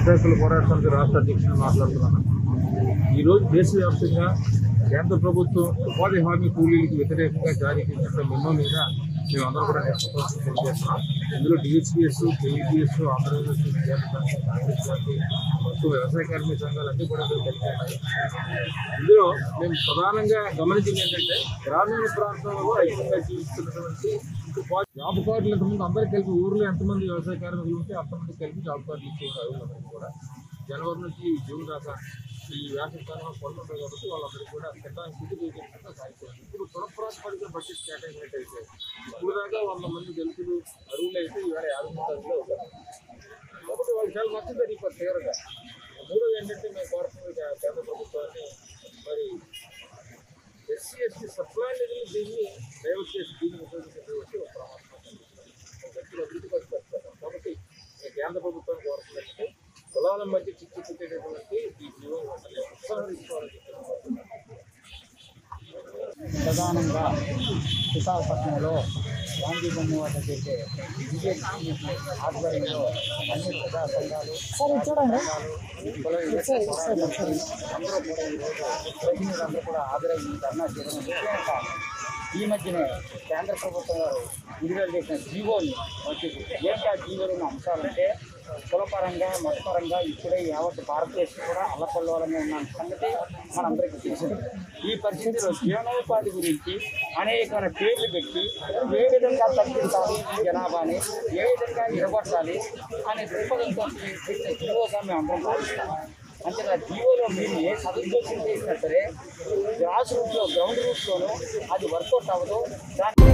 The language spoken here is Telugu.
వ్యవసాయకుల పోరాట సమితి రాష్ట్ర అధ్యక్షుడు మాట్లాడుతున్నాను ఈరోజు దేశవ్యాప్తంగా కేంద్ర ప్రభుత్వం ఉపాధి హామీ కూలీలకు వ్యతిరేకంగా జారీ చేసిన మెమో మీద మేమందరం కూడా నిరసన తెలియజేస్తున్నాం ఇందులో డిహెచ్పిఎస్ కేఈపిఎస్ ఆంధ్రప్రదేశ్ విద్యార్థి సంఘం, కాంగ్రెస్ పార్టీ మొత్తం వ్యవసాయ కార్మిక సంఘాలు అన్ని కూడా ఇందులో కలిసి ఉన్నాయి ఇందులో మేము ప్రధానంగా గమనించింది ఏంటంటే గ్రామీణ ప్రాంతాల్లో ఐక్యంగా జీవిస్తున్నటువంటి జాబ్ కార్డులు ఎంతమంది అందరికీ కలిపి ఊర్లో ఎంతమంది వ్యవసాయ కార్మికులు ఉంటే అంతమంది కలిపి జాబ్ కార్డులు ఇచ్చేసారు వాళ్ళందరికీ కూడా జనవరి నుంచి జూన్ దాకా ఈ వేసవికాలంలో పనులు ఉంటాయి కాబట్టి వాళ్ళందరికీ కూడా తినడానికి స్థితి చూపించకుండా సాగిపోయింది ఇప్పుడు పునఃప్రాతిపదిక బడ్జెట్ కేటాయించినట్టయితే ఇప్పుడు దాకా వంద మంది దళితులు అరువులు అయితే ఇవాళ యాభై మంది అరువులు అవుతారు కాబట్టి వాళ్ళు చాలా నచ్చింది ఇప్పుడు తీవ్రంగా మూడోది ఏంటంటే మేము కోరుతున్నది కే- కేంద్ర ప్రభుత్వాన్ని మరి ఎస్సీ ఎస్టీ సప్లై నిధులు దీన్ని డైవర్ట్ చేసి దీన్ని ఉపయోగించేటువంటి ఒక ప్రమాదం వ్యక్తులు అభివృద్ధి పరిస్థితి కాబట్టి ఈ కేంద్ర ప్రభుత్వం కోరుతున్నట్టు కులాల మధ్య చిచ్చు పెట్టేటటువంటి ఈ జీవో ఉపసంహరించుకోవాలని చెప్పి ప్రధానంగా విశాఖపట్నంలో గాంధీ బొమ్మ వద్ద చేసే బీజేపీ ఆధ్వర్యంలో అన్ని ప్రజా సంఘాలు సంఘాలు, కుల వివక్ష పోరాటాలు అందరూ కూడా ఈరోజు ప్రతినిధులందరూ కూడా హాజరయ్యి ధర్నా చేయడం ముఖ్యంగా కారణం. ఈ మధ్యనే కేంద్ర ప్రభుత్వం వారు విడుదల చేసిన జీవోని వచ్చేసి ఏంటి ఆ జీవోలోని అంశాలంటే కులపరంగా మతపరంగా ఇప్పుడే యావత్ భారతదేశం కూడా అల్లకల్లోలంగా ఉన్న సంగతి మనందరికీ తెలిసింది ఈ పరిస్థితిలో జీవనోపాధి గురించి అనేకమైన పేర్లు పెట్టి ఏ విధంగా తగ్గించాలి ఈ జనాభాని ఏ విధంగా నిలబట్టాలి అనే దృక్పథంతో పెట్టిన జీవోగా మేము అందరం భావిస్తాం అంటే ఆ జీవోలో మీరు ఏ సదుద్దేశం చేసినా సరే గ్రాస్ రూట్లో గ్రౌండ్ రూట్లోనూ అది వర్కౌట్ అవ్వదు దాని